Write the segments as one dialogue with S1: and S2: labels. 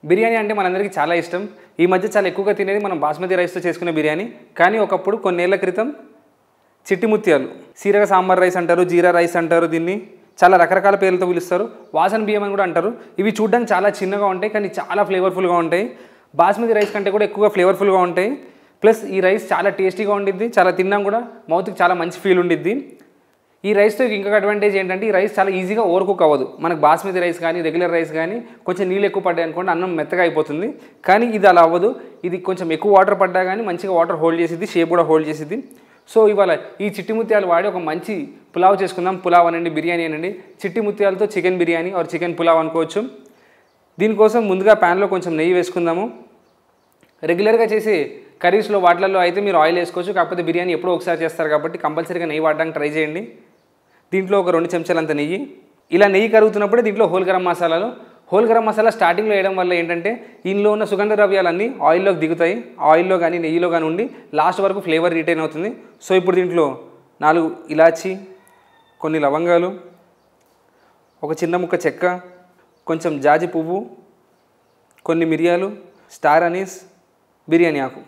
S1: బిర్యానీ అంటే మనందరికీ చాలా ఇష్టం ఈ మధ్య చాలా ఎక్కువగా తినేది మనం బాస్మతి రైస్తో చేసుకునే బిర్యానీ కానీ ఒకప్పుడు కొన్నేళ్ల క్రితం చిట్టి ముత్యాలు సీరగ సాంబార్ రైస్ అంటారు జీరా రైస్ అంటారు దీన్ని చాలా రకరకాల పేర్లతో పిలుస్తారు వాసన బియ్యం అని కూడా అంటారు ఇవి చూడడానికి చాలా చిన్నగా ఉంటాయి కానీ చాలా ఫ్లేవర్ఫుల్గా ఉంటాయి బాస్మతి రైస్ కంటే కూడా ఎక్కువగా ఫ్లేవర్ఫుల్గా ఉంటాయి ప్లస్ ఈ రైస్ చాలా టేస్టీగా ఉండిద్ది చాలా తిన్నాం కూడా మౌత్కి చాలా మంచి ఫీల్ ఉండిద్ది ఈ రైస్తో ఇంకొక అడ్వాంటేజ్ ఏంటంటే ఈ రైస్ చాలా ఈజీగా ఓవర్ కుక్ అవ్వదు మనకు బాస్మతి రైస్ కానీ రెగ్యులర్ రైస్ కానీ కొంచెం నీళ్ళు ఎక్కువ పడ్డాయి అనుకోండి అన్నం మెత్తగా అయిపోతుంది కానీ ఇది అలా అవ్వదు ఇది కొంచెం ఎక్కువ వాటర్ పడ్డా కానీ మంచిగా వాటర్ హోల్డ్ చేసిద్ది షేప్ కూడా హోల్డ్ చేసిద్ది సో ఇవాళ ఈ చిట్టి ముత్యాలు వాడి ఒక మంచి పులావ్ చేసుకుందాం పులావ్ అనండి బిర్యానీ అనండి చిట్టి ముత్యాలతో chicken biryani or chicken pulao అనుకోవచ్చు దీనికోసం ముందుగా ప్యాన్లో కొంచెం నెయ్యి వేసుకుందాము రెగ్యులర్గా చేసే కర్రీస్లో వాటిలలో అయితే మీరు ఆయిల్ వేసుకోవచ్చు కాకపోతే బిర్యానీ ఎప్పుడో ఒకసారి చేస్తారు కాబట్టి కంపల్సరీగా నెయ్యి వాడడానికి ట్రై చేయండి దీంట్లో ఒక రెండు చెంచాలంత నెయ్యి ఇలా నెయ్యి కరుగుతున్నప్పుడే దీంట్లో హోల్ గరం మసాలాలు హోల్ గరం మసాలా స్టార్టింగ్లో వేయడం వల్ల ఏంటంటే ఇందులో ఉన్న సుగంధ ద్రవ్యాలన్నీ ఆయిల్లోకి దిగుతాయి ఆయిల్లో కానీ నెయ్యిలో కానీ ఉండి లాస్ట్ వరకు ఫ్లేవర్ రిటైన్ అవుతుంది సో ఇప్పుడు దీంట్లో నాలుగు ఇలాచి కొన్ని లవంగాలు ఒక చిన్న ముక్క చెక్క కొంచెం జాజి పువ్వు కొన్ని మిరియాలు స్టార్ అనీస్ బిర్యానీ ఆకు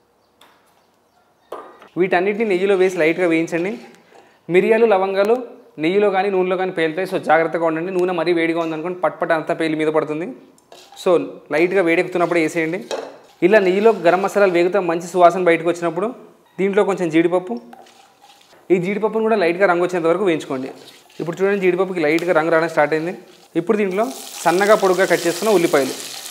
S1: వీటన్నిటిని నెయ్యిలో వేసి లైట్గా వేయించండి మిరియాలు లవంగాలు నెయ్యిలో కానీ నూనెలో కానీ పేలుతాయి సో జాగ్రత్తగా ఉండండి నూనె మరీ వేడిగా ఉందనుకోండి పట్ పట్ అంతా పేలి మీద పడుతుంది సో లైట్గా వేడెక్కుతున్నప్పుడు వేసేయండి ఇలా నెయ్యిలో గరం మసాలాలు వేగుతా మంచి సువాసన బయటకు వచ్చినప్పుడు దీంట్లో కొంచెం జీడిపప్పు ఈ జీడిపప్పును కూడా లైట్గా రంగు వచ్చేంత వరకు వేయించుకోండి ఇప్పుడు చూడండి జీడిపప్పుకి లైట్గా రంగు రావడం స్టార్ట్ అయింది ఇప్పుడు దీంట్లో సన్నగా పొడుగ్గా కట్ చేసుకున్న ఉల్లిపాయలు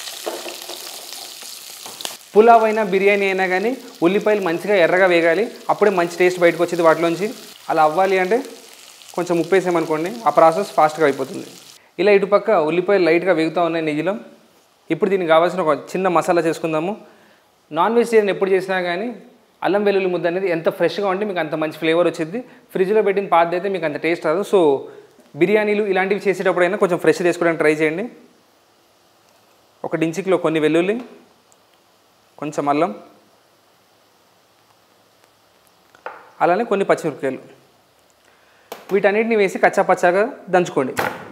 S1: పులావ్ అయినా బిర్యానీ అయినా కానీ ఉల్లిపాయలు మంచిగా ఎర్రగా వేగాలి అప్పుడే మంచి టేస్ట్ బయటకు వచ్చేది వాటిలోంచి అలా అవ్వాలి అంటే కొంచెం ఉప్పు వేసామనుకోండి ఆ ప్రాసెస్ ఫాస్ట్గా అయిపోతుంది ఇలా ఇటుపక్క ఉల్లిపాయలు లైట్గా వేగుతూ ఉన్నాయి నెయ్యిలో ఇప్పుడు దీనికి కావాల్సిన ఒక చిన్న మసాలా చేసుకుందాము నాన్ వెజిటేరియన్ ఎప్పుడు చేసినా కానీ అల్లం వెల్లుల్లి ముద్ద అనేది ఎంత ఫ్రెష్గా ఉంటే మీకు అంత మంచి ఫ్లేవర్ వచ్చింది ఫ్రిడ్జ్లో పెట్టిన పాత అయితే మీకు అంత టేస్ట్ రాదు సో బిర్యానీలు ఇలాంటివి చేసేటప్పుడైనా కొంచెం ఫ్రెష్ చేసుకోవడానికి ట్రై చేయండి ఒక డించికిలో కొన్ని వెల్లుల్లి కొంచెం అల్లం అలానే కొన్ని పచ్చిమిరపకాయలు వీటన్నిటిని వేసి కచ్చా పచ్చాగా దంచుకోండి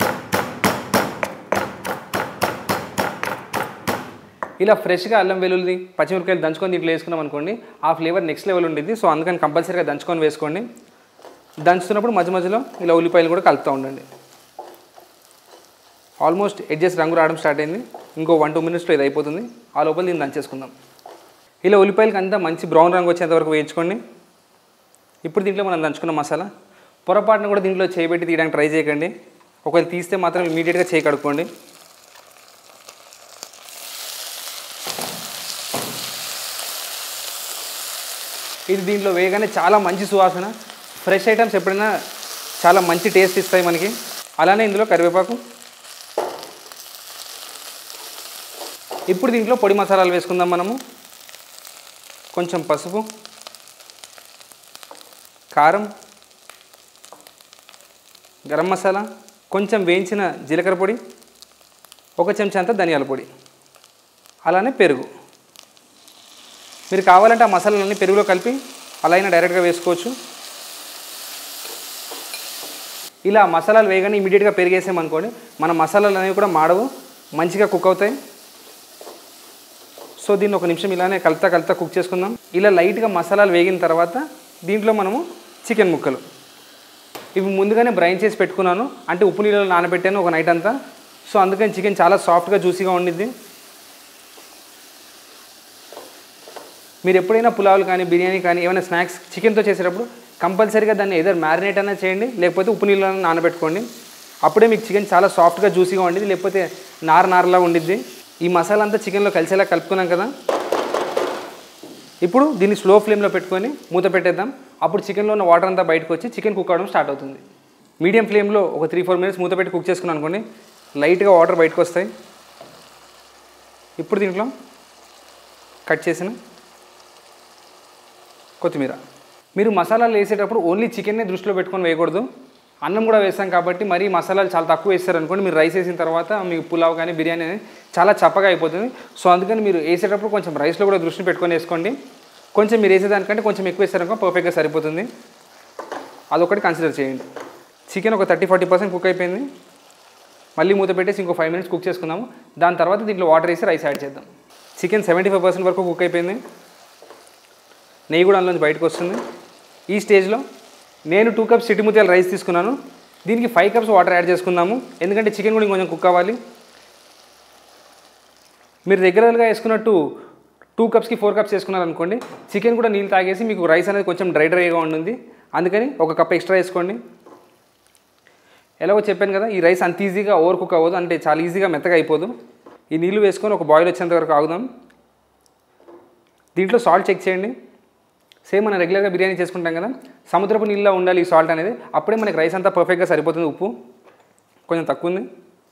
S1: ఇలా ఫ్రెష్గా అల్లం వెల్లుల్లి పచ్చిమిరపకాయలు దంచుకొని దీంట్లో వేసుకున్నాం అనుకోండి ఆ ఫ్లేవర్ నెక్స్ట్ లెవెల్ ఉండిద్ది సో అందుకని కంపల్సరీగా దంచుకొని వేసుకోండి దంచుతున్నప్పుడు మధ్య మధ్యలో ఇలా ఉల్లిపాయలు కూడా కలుపుతూ ఉండండి ఆల్మోస్ట్ ఎడ్జెస్ రంగు రావడం స్టార్ట్ అయింది ఇంకో వన్ టూ మినిట్స్లో ఇది అయిపోతుంది ఆ లోపల దీన్ని దంచేసుకుందాం ఇలా ఉల్లిపాయలకి అంతా మంచి బ్రౌన్ రంగు వచ్చేంత వరకు వేయించుకోండి ఇప్పుడు దీంట్లో మనం దంచుకున్న మసాలా పొరపాటున కూడా దీంట్లో చేయబెట్టి తీయడానికి ట్రై చేయకండి ఒకవేళ తీస్తే మాత్రం ఇమీడియట్గా చేయి కడుక్కోండి ఇది దీంట్లో వేయగానే చాలా మంచి సువాసన ఫ్రెష్ ఐటమ్స్ ఎప్పుడైనా చాలా మంచి టేస్ట్ ఇస్తాయి మనకి అలానే ఇందులో కరివేపాకు ఇప్పుడు దీంట్లో పొడి మసాలాలు వేసుకుందాం మనము కొంచెం పసుపు కారం గరం మసాలా కొంచెం వేయించిన జీలకర్ర పొడి ఒక చెంచా అంత ధనియాల పొడి అలానే పెరుగు మీరు కావాలంటే ఆ మసాలాలన్నీ పెరుగులో కలిపి అలా అయినా డైరెక్ట్గా వేసుకోవచ్చు ఇలా మసాలాలు వేయగానే ఇమీడియట్గా పెరిగేసామనుకోండి మన మసాలాలు అనేవి కూడా మాడవు మంచిగా కుక్ అవుతాయి సో దీన్ని ఒక నిమిషం ఇలానే కలుతా కలుతా కుక్ చేసుకుందాం ఇలా లైట్గా మసాలాలు వేగిన తర్వాత దీంట్లో మనము చికెన్ ముక్కలు ఇవి ముందుగానే బ్రైన్ చేసి పెట్టుకున్నాను అంటే ఉప్పు నీళ్ళలో నానబెట్టాను ఒక నైట్ అంతా సో అందుకని చికెన్ చాలా సాఫ్ట్గా జ్యూసీగా ఉండిద్ది మీరు ఎప్పుడైనా పులావులు కానీ బిర్యానీ కానీ ఏమైనా స్నాక్స్ చికెన్తో చేసేటప్పుడు కంపల్సరీగా దాన్ని ఏదో మ్యారినేట్ అయినా చేయండి లేకపోతే ఉప్పు నీళ్ళలో నానబెట్టుకోండి అప్పుడే మీకు చికెన్ చాలా సాఫ్ట్గా జ్యూసీగా ఉండిద్ది లేకపోతే నార నారలా ఉండిద్ది ఈ మసాలా అంతా చికెన్లో కలిసేలా కలుపుకున్నాం కదా ఇప్పుడు దీన్ని స్లో ఫ్లేమ్లో పెట్టుకొని మూత పెట్టేద్దాం అప్పుడు చికెన్లో ఉన్న వాటర్ అంతా బయటకు వచ్చి చికెన్ కుక్ అవడం స్టార్ట్ అవుతుంది మీడియం ఫ్లేమ్లో ఒక త్రీ ఫోర్ మినిట్స్ మూత పెట్టి కుక్ చేసుకున్నాం అనుకోండి లైట్గా వాటర్ బయటకు వస్తాయి ఇప్పుడు దీంట్లో కట్ చేసిన కొత్తిమీర మీరు మసాలాలు వేసేటప్పుడు ఓన్లీ చికెన్నే దృష్టిలో పెట్టుకొని వేయకూడదు అన్నం కూడా వేస్తాం కాబట్టి మరీ మసాలాలు చాలా తక్కువ వేస్తారు అనుకోండి మీరు రైస్ వేసిన తర్వాత మీకు పులావ్ కానీ బిర్యానీ అనేది చాలా చప్పగా అయిపోతుంది సో అందుకని మీరు వేసేటప్పుడు కొంచెం రైస్లో కూడా దృష్టి పెట్టుకొని వేసుకోండి కొంచెం మీరు వేసేదానికంటే కొంచెం ఎక్కువ వేస్తారనుకో పర్ఫెక్ట్గా సరిపోతుంది అదొకటి కన్సిడర్ చేయండి చికెన్ ఒక థర్టీ ఫార్టీ పర్సెంట్ కుక్ అయిపోయింది మళ్ళీ మూత పెట్టేసి ఇంకో ఫైవ్ మినిట్స్ కుక్ చేసుకుందాము దాని తర్వాత దీంట్లో వాటర్ వేసి రైస్ యాడ్ చేద్దాం చికెన్ సెవెంటీ ఫైవ్ పర్సెంట్ వరకు కుక్ అయిపోయింది నెయ్యి కూడా అందులోంచి బయటకు వస్తుంది ఈ స్టేజ్లో నేను టూ కప్స్ చిటిముత్యాల రైస్ తీసుకున్నాను దీనికి ఫైవ్ కప్స్ వాటర్ యాడ్ చేసుకుందాము ఎందుకంటే చికెన్ కూడా కొంచెం కుక్ అవ్వాలి మీరు రెగ్యులర్గా వేసుకున్నట్టు టూ కప్స్కి ఫోర్ కప్స్ వేసుకున్నారు అనుకోండి చికెన్ కూడా నీళ్ళు తాగేసి మీకు రైస్ అనేది కొంచెం డ్రై డ్రైగా ఉంటుంది అందుకని ఒక కప్ ఎక్స్ట్రా వేసుకోండి ఎలాగో చెప్పాను కదా ఈ రైస్ అంత ఈజీగా ఓవర్ కుక్ అవ్వదు అంటే చాలా ఈజీగా మెత్తగా అయిపోదు ఈ నీళ్ళు వేసుకొని ఒక బాయిల్ వచ్చేంత వరకు ఆగుదాం దీంట్లో సాల్ట్ చెక్ చేయండి సేమ్ మనం రెగ్యులర్గా బిర్యానీ చేసుకుంటాం కదా సముద్రపు నీళ్ళలో ఉండాలి ఈ సాల్ట్ అనేది అప్పుడే మనకి రైస్ అంతా పర్ఫెక్ట్గా సరిపోతుంది ఉప్పు కొంచెం తక్కువ ఉంది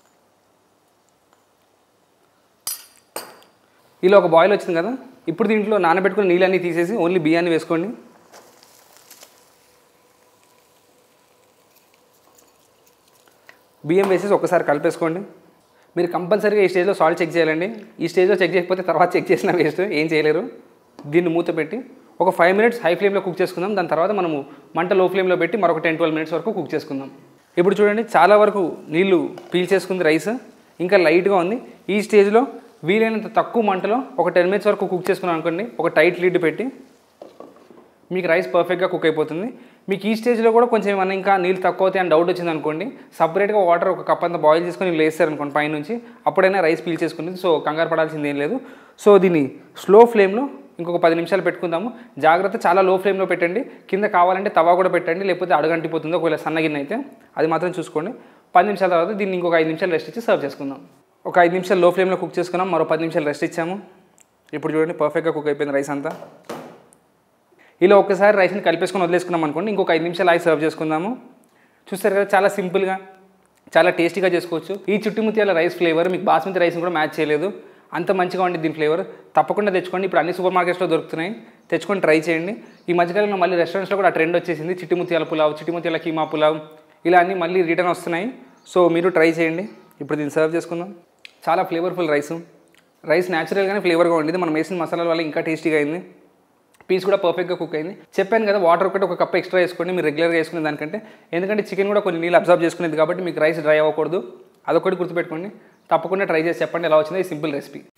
S1: ఇలా ఒక బాయిల్ వచ్చింది కదా ఇప్పుడు దీంట్లో నానబెట్టుకున్న నీళ్ళన్నీ తీసేసి ఓన్లీ బియ్యాన్ని వేసుకోండి బియ్యం వేసేసి ఒకసారి కలిపేసుకోండి మీరు కంపల్సరీగా ఈ స్టేజ్లో సాల్ట్ చెక్ చేయాలండి ఈ స్టేజ్లో చెక్ చేయకపోతే తర్వాత చెక్ చేసిన వేస్ట్ ఏం చేయలేరు దీన్ని మూత పెట్టి ఒక ఫైవ్ మినిట్స్ హై ఫ్లేమ్లో కుక్ చేసుకుందాం దాని తర్వాత మనము మంట లో ఫ్లేమ్లో పెట్టి మరొక టెన్ ట్వెల్వ్ మినిట్స్ వరకు కుక్ చేసుకుందాం ఇప్పుడు చూడండి చాలా వరకు నీళ్లు పీల్ చేసుకుంది రైస్ ఇంకా లైట్గా ఉంది ఈ స్టేజ్లో వీలైనంత తక్కువ మంటలో ఒక టెన్ మినిట్స్ వరకు కుక్ చేసుకున్నాం అనుకోండి ఒక టైట్ లిడ్ పెట్టి మీకు రైస్ పర్ఫెక్ట్గా కుక్ అయిపోతుంది మీకు ఈ స్టేజ్లో కూడా కొంచెం ఏమన్నా ఇంకా నీళ్ళు తక్కువ అవుతాయి అని డౌట్ వచ్చింది అనుకోండి సపరేట్గా వాటర్ ఒక కప్ అంతా బాయిల్ చేసుకొని నీళ్ళు వేస్తారు అనుకోండి పైనుంచి అప్పుడైనా రైస్ పీల్ చేసుకుంటుంది సో కంగారు పడాల్సింది ఏం లేదు సో దీన్ని స్లో ఫ్లేమ్లో ఇంకొక పది నిమిషాలు పెట్టుకుందాము జాగ్రత్త చాలా లో ఫ్లేమ్లో పెట్టండి కింద కావాలంటే తవా కూడా పెట్టండి లేకపోతే అడుగంటిపోతుంది ఒకవేళ సన్నగిన్నె అయితే అది మాత్రం చూసుకోండి పది నిమిషాల తర్వాత దీన్ని ఇంకొక ఐదు నిమిషాలు రెస్ట్ ఇచ్చి సర్వ్ చేసుకుందాం ఒక ఐదు నిమిషాలు లో ఫ్లేమ్లో కుక్ చేసుకున్నాం మరో పది నిమిషాలు రెస్ట్ ఇచ్చాము ఇప్పుడు చూడండి పర్ఫెక్ట్గా కుక్ అయిపోయింది రైస్ అంతా ఇలా ఒక్కసారి రైస్ని కలిపేసుకొని వదిలేసుకున్నాం అనుకోండి ఇంకొక ఐదు నిమిషాలు ఆగి సర్వ్ చేసుకుందాము చూస్తారు కదా చాలా సింపుల్గా చాలా టేస్టీగా చేసుకోవచ్చు ఈ చుట్టుముత్యాల రైస్ ఫ్లేవర్ మీకు బాస్మతి రైస్ని కూడా మ్యాచ్ చేయలేదు అంత మంచిగా ఉండి దీని ఫ్లేవర్ తప్పకుండా తెచ్చుకోండి ఇప్పుడు అన్ని సూపర్ మార్కెట్స్లో దొరుకుతున్నాయి తెచ్చుకొని ట్రై చేయండి ఈ మధ్యకాలంలో మళ్ళీ రెస్టారెంట్స్లో కూడా ఆ ట్రెండ్ వచ్చేసింది చిట్టిముత్యాల పులావ్ చిట్టిముత్యాల కీమా పులావ్ ఇలా అన్నీ మళ్ళీ రిటర్న్ వస్తున్నాయి సో మీరు ట్రై చేయండి ఇప్పుడు దీన్ని సర్వ్ చేసుకుందాం చాలా ఫ్లేవర్ఫుల్ రైస్ రైస్ న్యాచురల్గానే ఫ్లేవర్గా ఉండేది మనం వేసిన మసాలాల వల్ల ఇంకా టేస్టీగా అయింది పీస్ కూడా పర్ఫెక్ట్గా కుక్ అయింది చెప్పాను కదా వాటర్ ఒకటి ఒక కప్ ఎక్స్ట్రా వేసుకోండి మీరు రెగ్యులర్గా వేసుకునే దానికంటే ఎందుకంటే చికెన్ కూడా కొన్ని నీళ్ళు అబ్జర్వ్ చేసుకునేది కాబట్టి మీకు రైస్ డ్రై అవ్వకూడదు అదొకటి గుర్తుపెట్టుకోండి తప్పకుండా ట్రై చేసి చెప్పండి ఎలా వచ్చిందో ఈ సింపుల్ రెసిపీ